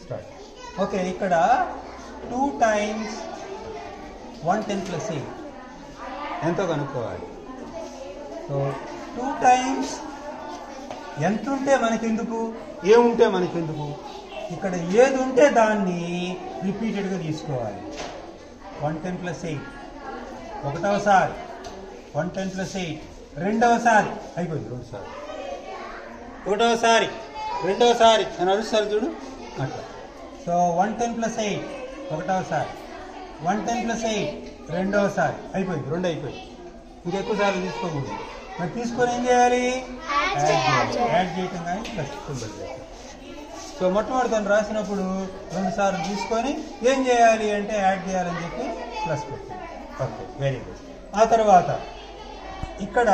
Start okay ఇక్కడ two times one ten plus eight ఎంతో కనుక్కోవాలి సో టూ టైమ్స్ ఎంత ఉంటే మనకెందుకు ఏముంటే మనకెందుకు ఇక్కడ ఏది ఉంటే దాన్ని రిపీటెడ్గా తీసుకోవాలి వన్ టెన్ ప్లస్ ఎయిట్ ఒకటవసారి వన్ టెన్ ప్లస్ ఎయిట్ రెండవసారి అయిపోయింది రెండుసారి ఒకటవసారి రెండవసారి అని అడుగుతారు చూడు అట్లా so one ten plus eight ఒకటవసారి వన్ టెన్ ప్లస్ ఎయిట్ రెండవసారి అయిపోయింది రెండు అయిపోయింది ఇంకెక్కువ సార్లు తీసుకోకూడదు మరి తీసుకొని ఏం చేయాలి Add యాడ్ చేయాలి. చేయాలి యాడ్ చేయటం కానీ ప్లస్ సింబల్ చేయటం సో మొట్టమొదటి తను రాసినప్పుడు రెండు సార్లు తీసుకొని ఏం చేయాలి అంటే యాడ్ చేయాలని చెప్పి ప్లస్ పెట్టింది ఓకే వెరీ గుడ్ ఆ తర్వాత ఇక్కడ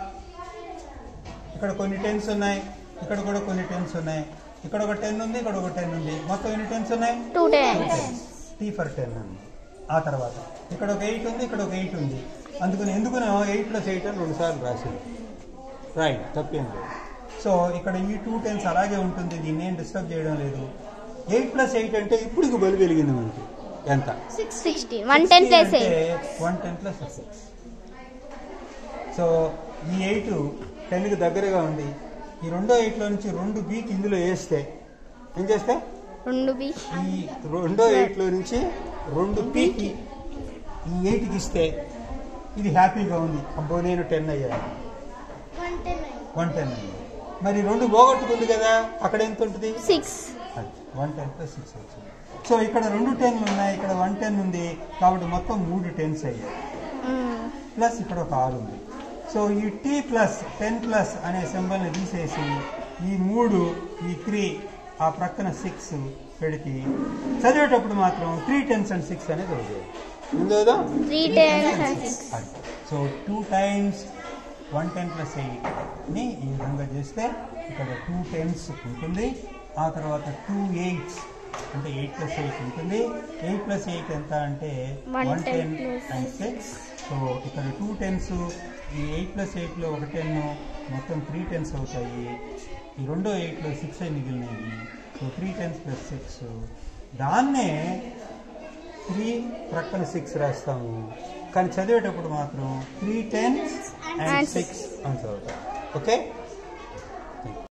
ఇక్కడ కొన్ని టెన్స్ ఉన్నాయి ఇక్కడ కూడా కొన్ని టెన్స్ ఉన్నాయి ఇక్కడ ఒక టెన్ ఉంది ఇక్కడ ఒక టెన్ ఉంది మొత్తం ఎన్ని టెన్స్ ఉన్నాయి two tens T for ten ఉంది ఆ తర్వాత ఇక్కడ ఒక ఎయిట్ ఉంది ఇక్కడ ఒక ఎయిట్ ఉంది అందుకని ఎందుకునో ఎయిట్ ప్లస్ ఎయిట్ అని రెండు సార్లు రాసింది రైట్ తప్పేం లేదు సో ఇక్కడ ఈ టూ టెన్స్ అలాగే ఉంటుంది దీన్ని ఏం డిస్టర్బ్ చేయడం లేదు ఎయిట్ ప్లస్ ఎయిట్ అంటే ఇప్పుడు బలి వెలిగింది మనకి ఎంత sixty one ten plus eight one ten plus six so ఈ ఎయిట్ టెన్కి దగ్గరగా ఉంది ఈ రెండో ఎయిట్లో నుంచి రెండు బీకి ఇందులో వేస్తే ఏం చేస్తే రెండు బి ఈ రెండో ఎయిట్లో నుంచి రెండు పీకి ఈ ఎయిట్కి ఇస్తే ఇది హ్యాపీగా ఉంది అబ్బో నేను టెన్ అయ్యాను వన్ టెన్ అయ్యాను మరి రెండు పోగొట్టుకుంది కదా అక్కడ ఎంత ఉంటుంది six one ten plus six వచ్చింది సో ఇక్కడ రెండు టెన్లు ఉన్నాయి ఇక్కడ వన్ టెన్ ఉంది కాబట్టి మొత్తం మూడు టెన్స్ అయ్యాయి ప్లస్ ఇక్కడ ఒక ఆరు ఉంది సో ఈ టీ ప్లస్ టెన్ ప్లస్ అనే సింబల్ని తీసేసి ఈ మూడు ఈ త్రీ ఆ ప్రక్కన సిక్స్ పెడితే చదివేటప్పుడు మాత్రం త్రీ టెన్స్ అండ్ సిక్స్ అనేది చదివేది ఉందేదో three tens and six so two times one ten plus ఎయిట్ని ఈ విధంగా చేస్తే ఇక్కడ టూ టెన్స్ ఉంటుంది ఆ తర్వాత టూ ఎయిట్స్ అంటే ఎయిట్ ప్లస్ ఎయిట్ ఉంటుంది ఎయిట్ ప్లస్ ఎయిట్ ఎంత అంటే One one ten ten plus and six so ఇక్కడ టూ టెన్స్ ఈ ఎయిట్ ప్లస్ ఎయిట్లో ఒక టెన్ మొత్తం త్రీ టెన్స్ అవుతాయి ఈ రెండో ఎయిట్లో సిక్స్ అయి మిగిలినాయి so three tens plus six దాన్నే త్రీ ప్రక్కన సిక్స్ రాస్తాము కానీ చదివేటప్పుడు మాత్రం three tens and And six అని చదువుతాం ఓకే